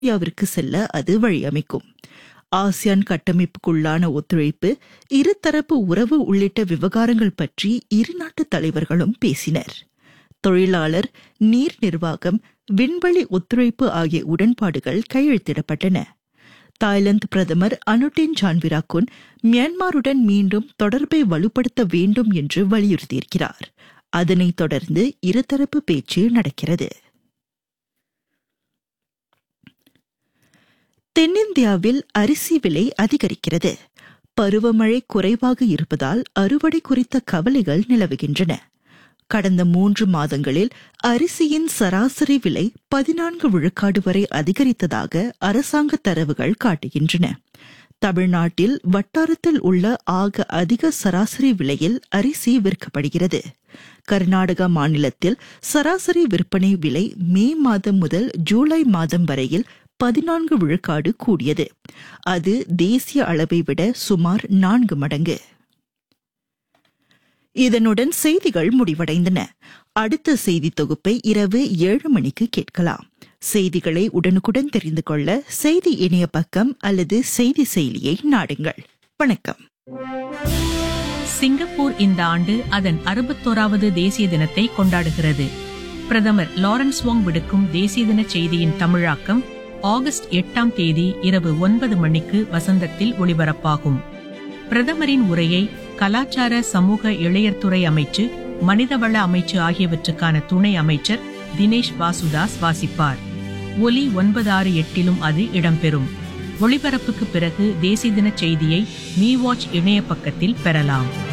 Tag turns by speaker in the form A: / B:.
A: இந்தியாவிற்கு செல்ல அது வழியமைக்கும் ஆசியான் கட்டமைப்புக்குள்ளான ஒத்துழைப்பு இருதரப்பு உறவு உள்ளிட்ட விவகாரங்கள் பற்றி இரு நாட்டு தலைவர்களும் பேசினர் தொழிலாளர் நீர் நிர்வாகம் விண்வெளி ஒத்துழைப்பு ஆகிய உடன்பாடுகள் கையெழுத்திடப்பட்டன தாய்லாந்து பிரதமர் அனுட்டின் ஜான்விராக்குன் மியான்மருடன் மீண்டும் தொடர்பை வலுப்படுத்த வேண்டும் என்று வலியுறுத்தியிருக்கிறார் அதனைத் தொடர்ந்து இருதரப்பு பேச்சு நடக்கிறது தென்னிந்தியாவில் அரிசி விலை அதிகரிக்கிறது பருவமழை குறைவாக இருப்பதால் அறுவடை குறித்த கவலைகள் நிலவுகின்றன கடந்த மூன்று மாதங்களில் அரிசியின் சராசரி விலை பதினான்கு விழுக்காடு வரை அதிகரித்ததாக அரசாங்க தரவுகள் காட்டுகின்றன தமிழ்நாட்டில் வட்டாரத்தில் உள்ள ஆக அதிக சராசரி விலையில் அரிசி விற்கப்படுகிறது கர்நாடகா மாநிலத்தில் சராசரி விற்பனை விலை மே மாதம் முதல் ஜூலை மாதம் வரையில் பதினான்கு விழுக்காடு கூடியது அது தேசிய அளவை விட சுமார் நான்கு மடங்கு இதனுடன் செய்திகள் முடிவடைந்தன அடுத்த செய்தி தொகுப்பை இரவு ஏழு மணிக்கு கேட்கலாம் செய்திகளை உடனுக்குடன் தெரிந்து கொள்ள செய்தி இணைய பக்கம் அல்லது செய்தி செயலியை நாடுங்கள் வணக்கம்
B: சிங்கப்பூர் இந்த ஆண்டு அதன் அறுபத்தோராவது தேசிய தினத்தை கொண்டாடுகிறது பிரதமர் லாரன்ஸ் வாங் விடுக்கும் தேசிய தின செய்தியின் தமிழாக்கம் ஆகஸ்ட் எட்டாம் தேதி இரவு ஒன்பது மணிக்கு வசந்தத்தில் ஒளிபரப்பாகும் பிரதமரின் உரையை கலாச்சார சமூக இளையர்துறை அமைச்சு மனிதவள அமைச்சு ஆகியவற்றுக்கான துணை அமைச்சர் தினேஷ் வாசுதாஸ் வாசிப்பார் ஒலி ஒன்பது ஆறு எட்டிலும் அது இடம்பெறும் ஒளிபரப்புக்கு பிறகு தேசிய தின செய்தியை மீ வாட்ச் இணைய பக்கத்தில் பெறலாம்